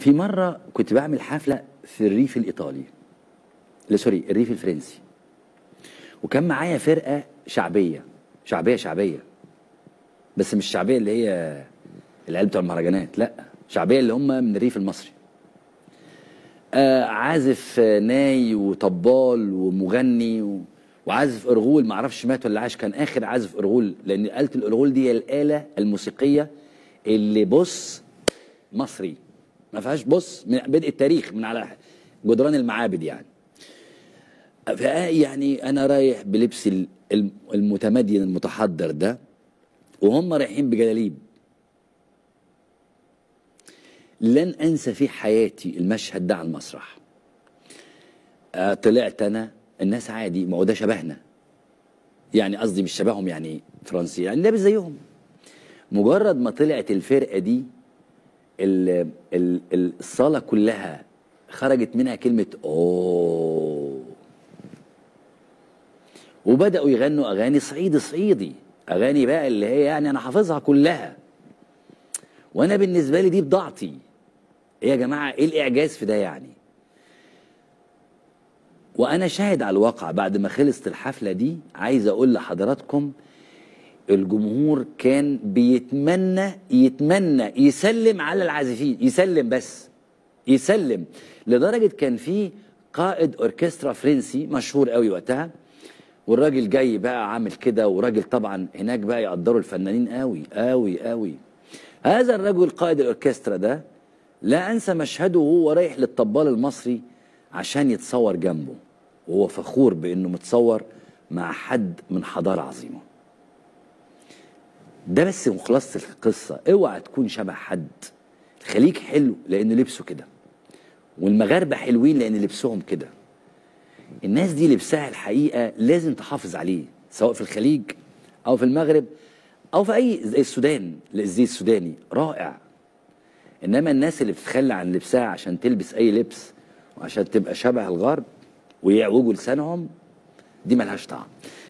في مره كنت بعمل حفله في الريف الايطالي لا سوري الريف الفرنسي وكان معايا فرقه شعبيه شعبيه شعبيه بس مش شعبيه اللي هي العيال بتوع المهرجانات لا شعبيه اللي هم من الريف المصري آه عازف آه، ناي وطبال ومغني و... وعازف ارغول معرفش مات ولا عاش كان اخر عازف ارغول لان آلة الارغول دي هي الاله الموسيقيه اللي بص مصري ما فيهاش بص من بدء التاريخ من على جدران المعابد يعني فا- يعني انا رايح بلبس ال- الم- المتمدين المتحضر ده وهم رايحين بجلاليب لن انسى في حياتي المشهد ده على المسرح آه، طلعت انا الناس عادي ما هو ده شبهنا يعني قصدي مش شبههم يعني فرنسي يعني لابس زيهم مجرد ما طلعت الفرقه دي ال- ال- ال- الصاله كلها خرجت منها كلمه اوه وبداوا يغنوا اغاني صعيدي صعيدي اغاني بقى اللي هي يعني انا حافظها كلها وانا بالنسبه لي دي بضاعتي ايه يا جماعه ايه الاعجاز في ده يعني وانا شاهد على الواقع بعد ما خلصت الحفله دي عايز اقول لحضراتكم الجمهور كان بيتمنى يتمنى يسلم على العازفين يسلم بس يسلم لدرجه كان في قائد اوركسترا فرنسي مشهور قوي وقتها والراجل جاي بقى عامل كده وراجل طبعا هناك بقى يقدروا الفنانين قوي قوي قوي هذا الرجل قائد الاوركسترا ده لا انسى مشهده وهو رايح للطبال المصري عشان يتصور جنبه وهو فخور بانه متصور مع حد من حضاره عظيمه ده بس خلاصه القصه اوعى تكون شبه حد الخليج حلو لان لبسه كده والمغاربه حلوين لان لبسهم كده الناس دي لبسها الحقيقه لازم تحافظ عليه سواء في الخليج او في المغرب او في اي زي السودان زي السوداني رائع انما الناس اللي بتتخلى عن لبسها عشان تلبس اي لبس وعشان تبقى شبه الغرب ويعوجوا لسانهم دي ملهاش طعم